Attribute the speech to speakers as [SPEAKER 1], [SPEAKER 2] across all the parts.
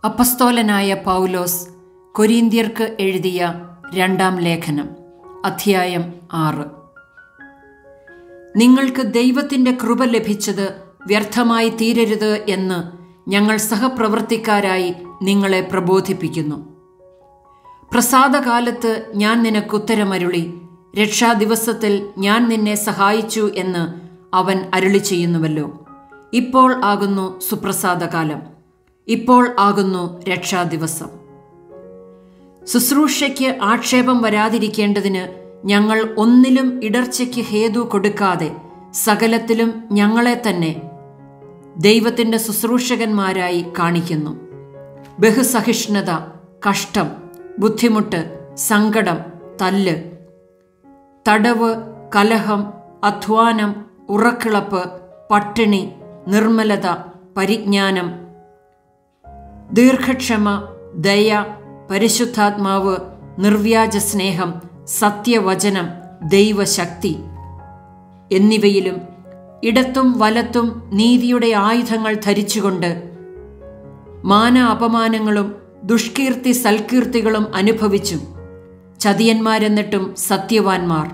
[SPEAKER 1] അപ്പസ്തോലനായ പൗലോസ് കൊരീന്ത്യർക്ക് എഴുതിയ രണ്ടാം ലേഖനം അധ്യായം ആറ് നിങ്ങൾക്ക് ദൈവത്തിൻ്റെ കൃപ ലഭിച്ചത് വ്യർത്ഥമായി തീരരുത് എന്ന് ഞങ്ങൾ സഹപ്രവർത്തിക്കാരായി നിങ്ങളെ പ്രബോധിപ്പിക്കുന്നു പ്രസാദകാലത്ത് ഞാൻ നിനക്കുത്തരമരുളി രക്ഷാദിവസത്തിൽ ഞാൻ നിന്നെ സഹായിച്ചു എന്ന് അവൻ അരുളി ചെയ്യുന്നുവല്ലോ ഇപ്പോൾ ആകുന്നു സുപ്രസാദകാലം ഇപ്പോൾ ആകുന്നു രക്ഷാദിവസം ശുശ്രൂഷയ്ക്ക് ആക്ഷേപം വരാതിരിക്കേണ്ടതിന് ഞങ്ങൾ ഒന്നിലും ഇടർച്ചയ്ക്ക് ഹേതു കൊടുക്കാതെ സകലത്തിലും ഞങ്ങളെ തന്നെ ദൈവത്തിൻ്റെ ശുശ്രൂഷകന്മാരായി കാണിക്കുന്നു ബഹുസഹിഷ്ണുത കഷ്ടം ബുദ്ധിമുട്ട് സങ്കടം തല്ല് തടവ് കലഹം അധ്വാനം ഉറക്കിളപ്പ് പട്ടിണി നിർമ്മലത പരിജ്ഞാനം ദീർഘക്ഷമ ദയ പരിശുദ്ധാത്മാവ് നിർവ്യാജ സ്നേഹം സത്യവചനം ദൈവശക്തി എന്നിവയിലും ഇടത്തും വലത്തും നീതിയുടെ ആയുധങ്ങൾ ധരിച്ചുകൊണ്ട് മാന അപമാനങ്ങളും ദുഷ്കീർത്തി സൽകീർത്തികളും അനുഭവിച്ചു ചതിയന്മാരെന്നിട്ടും സത്യവാൻമാർ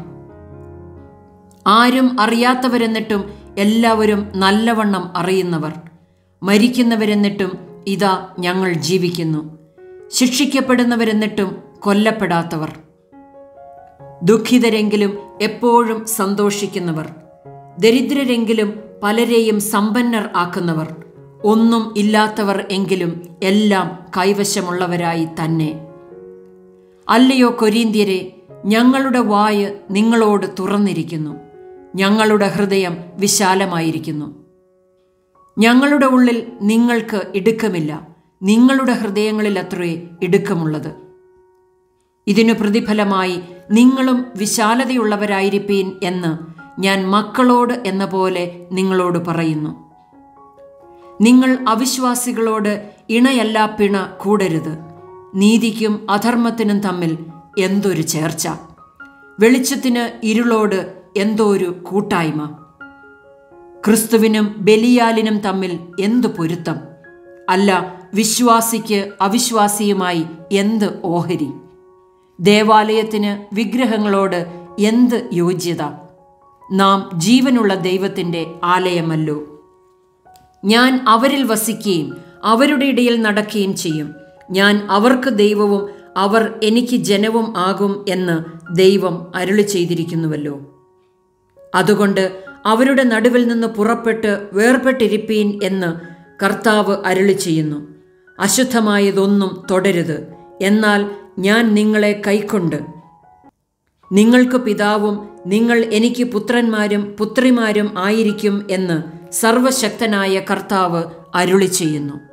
[SPEAKER 1] ആരും അറിയാത്തവരെന്നിട്ടും എല്ലാവരും നല്ലവണ്ണം അറിയുന്നവർ മരിക്കുന്നവരെന്നിട്ടും ഇതാ ഞങ്ങൾ ജീവിക്കുന്നു ശിക്ഷിക്കപ്പെടുന്നവരെന്നിട്ടും കൊല്ലപ്പെടാത്തവർ ദുഃഖിതരെങ്കിലും എപ്പോഴും സന്തോഷിക്കുന്നവർ ദരിദ്രരെങ്കിലും പലരെയും സമ്പന്നർ ആക്കുന്നവർ ഒന്നും ഇല്ലാത്തവർ എങ്കിലും എല്ലാം കൈവശമുള്ളവരായി തന്നെ അല്ലയോ കൊരീന്ത്യരെ ഞങ്ങളുടെ വായ് നിങ്ങളോട് തുറന്നിരിക്കുന്നു ഞങ്ങളുടെ ഹൃദയം വിശാലമായിരിക്കുന്നു ഞങ്ങളുടെ ഉള്ളിൽ നിങ്ങൾക്ക് ഇടുക്കമില്ല നിങ്ങളുടെ ഹൃദയങ്ങളിൽ അത്രേ ഇടുക്കമുള്ളത് ഇതിനു പ്രതിഫലമായി നിങ്ങളും വിശാലതയുള്ളവരായിരിപ്പീൻ എന്ന് ഞാൻ മക്കളോട് എന്ന പോലെ നിങ്ങളോട് പറയുന്നു നിങ്ങൾ അവിശ്വാസികളോട് ഇണയല്ലാ പിണ കൂടരുത് നീതിക്കും അധർമ്മത്തിനും തമ്മിൽ എന്തൊരു ചേർച്ച വെളിച്ചത്തിന് ഇരുളോട് എന്തോ ഒരു കൂട്ടായ്മ ക്രിസ്തുവിനും ബലിയാലിനും തമ്മിൽ എന്തു പൊരുത്തം അല്ല വിശ്വാസിക്ക് അവിശ്വാസിയുമായി എന്ത് ഓഹരി ദേവാലയത്തിന് വിഗ്രഹങ്ങളോട് എന്ത് യോഗ്യത നാം ജീവനുള്ള ദൈവത്തിൻ്റെ ആലയമല്ലോ ഞാൻ അവരിൽ വസിക്കുകയും അവരുടെ ഇടയിൽ നടക്കുകയും ചെയ്യും ഞാൻ അവർക്ക് ദൈവവും അവർ എനിക്ക് ജനവും ആകും എന്ന് ദൈവം അരുളി ചെയ്തിരിക്കുന്നുവല്ലോ അതുകൊണ്ട് അവരുടെ നടുവിൽ നിന്ന് പുറപ്പെട്ട് വേർപെട്ടിരിപ്പീൻ എന്ന് കർത്താവ് അരുളി ചെയ്യുന്നു അശുദ്ധമായതൊന്നും തുടരുത് എന്നാൽ ഞാൻ നിങ്ങളെ കൈക്കൊണ്ട് നിങ്ങൾക്ക് പിതാവും നിങ്ങൾ എനിക്ക് പുത്രന്മാരും പുത്രിമാരും ആയിരിക്കും എന്ന് സർവശക്തനായ കർത്താവ് അരുളി ചെയ്യുന്നു